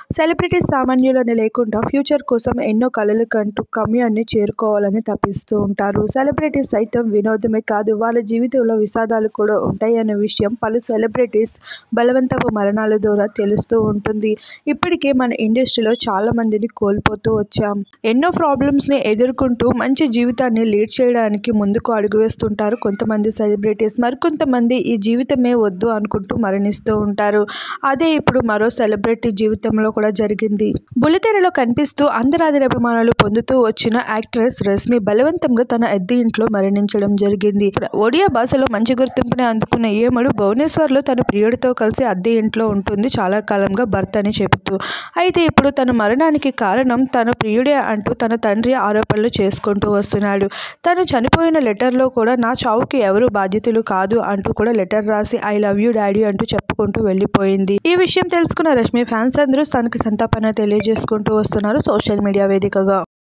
celebrities సామాన్యులని లేకుండా future కోసం ఎన్నో కలలు కంటూ గమ్యాన్ని చేరుకోవాలని తపిస్తూ ఉంటారు సెలబ్రిటీస్ సైతం వినోదమే కాదు వాళ్ళ జీవితంలో విషాదాలు కూడా ఉంటాయనే విషయం పలు సెలబ్రిటీస్ బలవంతపు మరణాల ద్వారా తెలుస్తూ ఉంటుంది ఇప్పటికే మన ఇండస్ట్రీలో చాలా మందిని కోల్పోతూ వచ్చాం ఎన్నో ప్రాబ్లమ్స్ని ఎదుర్కొంటూ మంచి జీవితాన్ని లీడ్ చేయడానికి ముందుకు అడుగు వేస్తుంటారు కొంతమంది సెలబ్రిటీస్ మరికొంతమంది ఈ జీవితమే వద్దు అనుకుంటూ మరణిస్తూ ఉంటారు అదే ఇప్పుడు మరో సెలబ్రిటీ జీవితంలో కూడా జరిగింది బుల్లితెరలో కనిపిస్తూ అందరాది అభిమానాలు పొందుతూ వచ్చిన యాక్ట్రెస్ రష్మి బలవంతంగా తన అద్దె ఇంట్లో మరణించడం జరిగింది ఒడియా భాషలో మంచి గుర్తింపుని అందుకున్న ఈమెడు భువనేశ్వర్లో తన ప్రియుడితో కలిసి అద్దె ఇంట్లో ఉంటుంది చాలా కాలంగా భర్త అని చెబుతూ అయితే ఇప్పుడు తన మరణానికి కారణం తన ప్రియుడే అంటూ తన తండ్రి ఆరోపణలు చేసుకుంటూ వస్తున్నాడు తను చనిపోయిన లెటర్లో కూడా నా చావుకి ఎవరు బాధ్యతలు కాదు అంటూ కూడా లెటర్ రాసి ఐ లవ్ యూ డాడీ అంటూ చెప్పుకుంటూ వెళ్ళిపోయింది ఈ విషయం తెలుసుకున్న రష్మి ఫ్యాన్స్ అందరూ తనకి సంతాపన తెలియజేసుకుంటూ వస్తున్నారు సోషల్ మీడియా వేదికగా